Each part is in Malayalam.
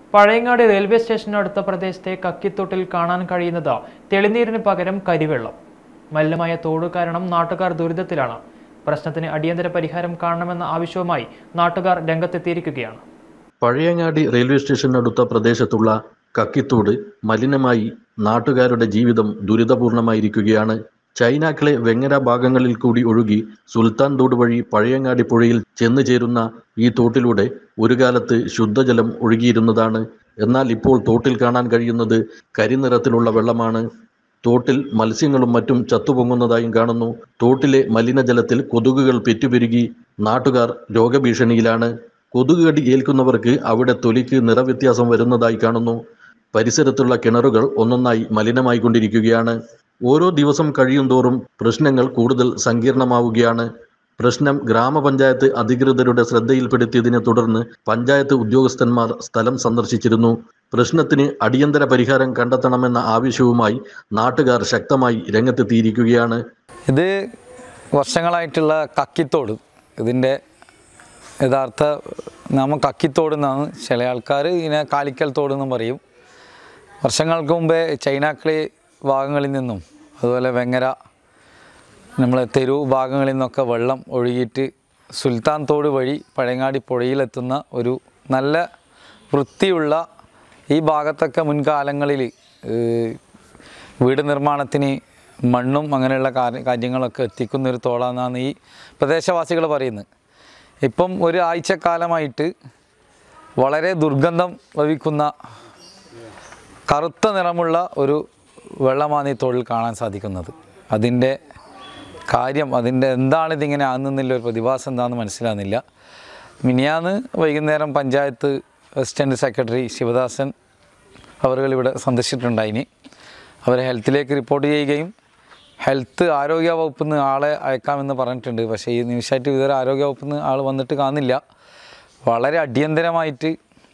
പഴയങ്ങാടി റെയിൽവേ സ്റ്റേഷനടുത്ത പ്രദേശത്തെ കക്കിത്തൊട്ടിൽ കാണാൻ കഴിയുന്നത് തെളിനീരിന് പകരം കരിവെള്ളം മലിനമായ തോട് കാരണം നാട്ടുകാർ ദുരിതത്തിലാണ് പ്രശ്നത്തിന് അടിയന്തര പരിഹാരം കാണണമെന്ന ആവശ്യവുമായി നാട്ടുകാർ രംഗത്തെത്തിയിരിക്കുകയാണ് പഴയങ്ങാടി റെയിൽവേ സ്റ്റേഷനടുത്ത പ്രദേശത്തുള്ള കക്കിത്തോട് മലിനമായി നാട്ടുകാരുടെ ജീവിതം ദുരിതപൂർണമായിരിക്കുകയാണ് ചൈനാക്കളെ വെങ്ങര ഭാഗങ്ങളിൽ കൂടി ഒഴുകി സുൽത്താൻ തോട് വഴി പഴയങ്ങാടി പുഴയിൽ ചെന്നു ചേരുന്ന ഈ തോട്ടിലൂടെ ഒരു കാലത്ത് ശുദ്ധജലം ഒഴുകിയിരുന്നതാണ് എന്നാൽ ഇപ്പോൾ തോട്ടിൽ കാണാൻ കഴിയുന്നത് കരിനിറത്തിലുള്ള വെള്ളമാണ് തോട്ടിൽ മത്സ്യങ്ങളും മറ്റും ചത്തുപൊങ്ങുന്നതായും കാണുന്നു തോട്ടിലെ മലിനജലത്തിൽ കൊതുകുകൾ പെറ്റുപെരുകി നാട്ടുകാർ രോഗഭീഷണിയിലാണ് കൊതുക് കടി ഏൽക്കുന്നവർക്ക് അവിടെ തൊലിക്ക് നിറവ്യത്യാസം വരുന്നതായി കാണുന്നു പരിസരത്തുള്ള കിണറുകൾ ഒന്നൊന്നായി മലിനമായിക്കൊണ്ടിരിക്കുകയാണ് ഓരോ ദിവസം കഴിയുന്തോറും പ്രശ്നങ്ങൾ കൂടുതൽ സങ്കീർണമാവുകയാണ് പ്രശ്നം ഗ്രാമപഞ്ചായത്ത് അധികൃതരുടെ ശ്രദ്ധയിൽപ്പെടുത്തിയതിനെ തുടർന്ന് പഞ്ചായത്ത് ഉദ്യോഗസ്ഥന്മാർ സ്ഥലം സന്ദർശിച്ചിരുന്നു പ്രശ്നത്തിന് അടിയന്തര പരിഹാരം കണ്ടെത്തണമെന്ന ആവശ്യവുമായി നാട്ടുകാർ ശക്തമായി രംഗത്തെത്തിയിരിക്കുകയാണ് ഇത് വർഷങ്ങളായിട്ടുള്ള കക്കിത്തോട് ഇതിൻ്റെ യഥാർത്ഥ നാമം കക്കിത്തോട് എന്നാണ് ചില ആൾക്കാർ ഇതിനെ കാലിക്കൽ തോട് എന്നും പറയും വർഷങ്ങൾക്ക് മുമ്പേ ചൈനാക്കളി ഭാഗങ്ങളിൽ നിന്നും അതുപോലെ വെങ്ങര നമ്മളെ തെരു ഭാഗങ്ങളിൽ നിന്നൊക്കെ വെള്ളം ഒഴുകിയിട്ട് സുൽത്താൻ തോട് വഴി പഴയങ്ങാടി പുഴയിലെത്തുന്ന ഒരു നല്ല വൃത്തിയുള്ള ഈ ഭാഗത്തൊക്കെ മുൻകാലങ്ങളിൽ ഏഹ്, വീട് നിർമ്മാണത്തിന് മണ്ണും അങ്ങനെയുള്ള കാര്യ കാര്യങ്ങളൊക്കെ എത്തിക്കുന്ന ഒരു തോടാണെന്നാണ് ഈ പ്രദേശവാസികൾ പറയുന്നത് ഇപ്പം ഒരു ആഴ്ചക്കാലമായിട്ട് വളരെ ദുർഗന്ധം ലഭിക്കുന്ന കറുത്ത നിറമുള്ള ഒരു വെള്ളമാണ് ഈ തോടിൽ കാണാൻ സാധിക്കുന്നത് അതിൻ്റെ കാര്യം അതിൻ്റെ എന്താണ് ഇതിങ്ങനെ ആകുന്നില്ല ഒരു പ്രതിഭാസം എന്താണെന്ന് മനസ്സിലാകുന്നില്ല മിനിയാന്ന് വൈകുന്നേരം പഞ്ചായത്ത് അസിസ്റ്റൻറ്റ് സെക്രട്ടറി ശിവദാസൻ അവരുകൾ ഇവിടെ സന്ദർശിച്ചിട്ടുണ്ടായിനി അവർ ഹെൽത്തിലേക്ക് റിപ്പോർട്ട് ചെയ്യുകയും ഹെൽത്ത് ആരോഗ്യ വകുപ്പിൽ നിന്ന് ആളെ അയക്കാമെന്ന് പറഞ്ഞിട്ടുണ്ട് പക്ഷേ ഈ നിമിഷമായിട്ട് ഇതുവരെ ആരോഗ്യ വകുപ്പിൽ നിന്ന് ആൾ വന്നിട്ട് കാണുന്നില്ല വളരെ അടിയന്തരമായിട്ട്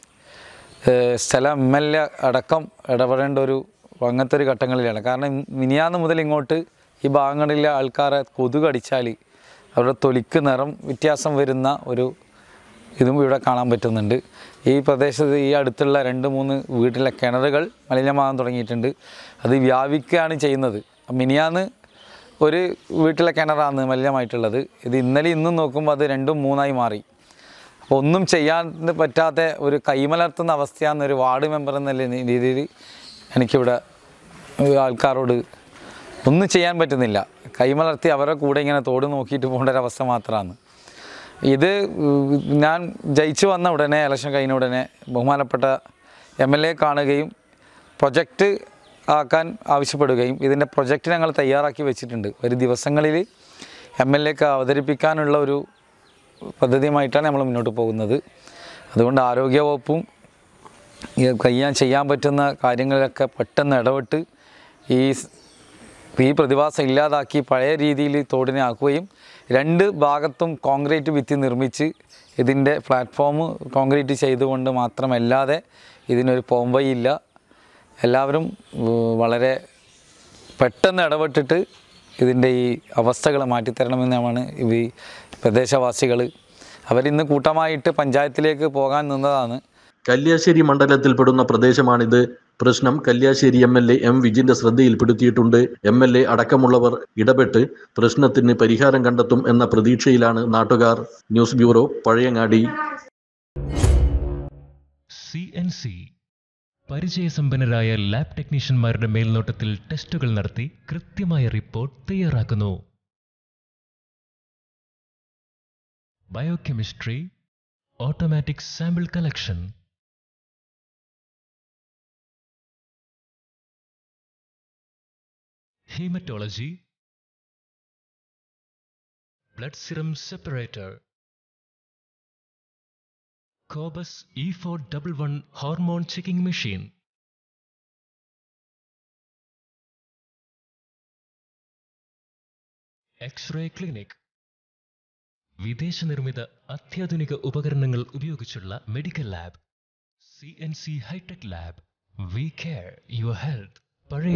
ഏഹ് സ്ഥലം എം എൽ എ അടക്കം ഇടപെടേണ്ട ഒരു അങ്ങനത്തെ ഒരു ഘട്ടങ്ങളിലാണ് കാരണം മിനിയാന്ന് മുതൽ ഇങ്ങോട്ട് ഈ ഭാഗങ്ങളിലെ ആൾക്കാരെ കൊതുക് അടിച്ചാൽ അവരുടെ തൊലിക്ക് നിറം വ്യത്യാസം വരുന്ന ഒരു ഇതും ഇവിടെ കാണാൻ പറ്റുന്നുണ്ട് ഈ പ്രദേശത്ത് ഈ അടുത്തുള്ള രണ്ട് മൂന്ന് വീട്ടിലെ കിണറുകൾ മലിനമാകാൻ തുടങ്ങിയിട്ടുണ്ട് അത് വ്യാപിക്കുകയാണ് ചെയ്യുന്നത് മിനിയാന്ന് ഒരു വീട്ടിലെ കിണറാണ് മലിനമായിട്ടുള്ളത് ഇത് ഇന്നലെ ഇന്നും നോക്കുമ്പോൾ അത് രണ്ടും മൂന്നായി മാറി അപ്പോൾ ഒന്നും ചെയ്യാൻ പറ്റാത്ത ഒരു കൈമലർത്തുന്ന അവസ്ഥയാണെന്ന് ഒരു വാർഡ് മെമ്പർ എന്ന രീതിയിൽ എനിക്കിവിടെ ഒരു ആൾക്കാരോട് ഒന്നും ചെയ്യാൻ പറ്റുന്നില്ല കൈമലർത്തി അവരുടെ കൂടെ ഇങ്ങനെ തോട് നോക്കിയിട്ട് പോകേണ്ട ഒരു അവസ്ഥ മാത്രമാണ് ഇത് ഉം, ഞാൻ ജയിച്ചു വന്ന ഉടനെ ഇലക്ഷൻ കഴിഞ്ഞ ഉടനെ ബഹുമാനപ്പെട്ട എം എൽ എ കാണുകയും പ്രൊജക്റ്റ് ആക്കാൻ ആവശ്യപ്പെടുകയും ഇതിൻ്റെ പ്രൊജക്റ്റ് ഞങ്ങൾ തയ്യാറാക്കി വെച്ചിട്ടുണ്ട് ഒരു ദിവസങ്ങളിൽ എം എൽ എക്ക് അവതരിപ്പിക്കാനുള്ള ഒരു പദ്ധതിയുമായിട്ടാണ് നമ്മൾ മുന്നോട്ട് പോകുന്നത് അതുകൊണ്ട് ആരോഗ്യവകുപ്പും ഈ കയ്യാൻ ചെയ്യാൻ പറ്റുന്ന കാര്യങ്ങളിലൊക്കെ പെട്ടെന്ന് ഇടപെട്ട് ഈ സ്- ഈ പ്രതിഭാസം ഇല്ലാതാക്കി പഴയ രീതിയിൽ തോടിനെ ആക്കുകയും രണ്ട് ഭാഗത്തും കോൺക്രീറ്റ് ഭിത്തി നിർമ്മിച്ച് ഇതിൻ്റെ പ്ലാറ്റ്ഫോം കോൺക്രീറ്റ് ചെയ്തുകൊണ്ട് മാത്രമല്ലാതെ ഇതിനൊരു പോംവഴിയില്ല എല്ലാവരും ഉം, വളരെ പെട്ടെന്ന് ഇടപെട്ടിട്ട് ഇതിൻ്റെ ഈ അവസ്ഥകൾ മാറ്റിത്തരണമെന്നാണ് ഈ പ്രദേശവാസികൾ അവരിന്ന് കൂട്ടമായിട്ട് പഞ്ചായത്തിലേക്ക് പോകാൻ നിന്നതാണ് കല്യാശ്ശേരി മണ്ഡലത്തിൽപ്പെടുന്ന പ്രദേശമാണിത് പ്രശ്നം Kalliasseri M L A M വിജിന്റെ ശ്രദ്ധയിൽപ്പെടുത്തിയിട്ടുണ്ട് എം എൽ എ അടക്കമുള്ളവർ ഇടപെട്ട് പ്രശ്നത്തിന് പരിഹാരം കണ്ടെത്തും എന്ന പ്രതീക്ഷയിലാണ് നാട്ടുകാർ news bureau Pazhayangadi C N C പരിചയസമ്പന്നരായ ലാബ് ടെക്നീഷ്യന്മാരുടെ മേൽനോട്ടത്തിൽ ടെസ്റ്റുകൾ നടത്തി കൃത്യമായ റിപ്പോർട്ട് തയ്യാറാക്കുന്നു biochemistry automatic sample collection haematology blood serum separator Cobas E four double one hormone checking machine X-ray clinic വിദേശ നിർമ്മിത അത്യാധുനിക ഉപകരണങ്ങൾ ഉപയോഗിച്ചുള്ള medical lab C N C hi-tech lab we care your health പഴയ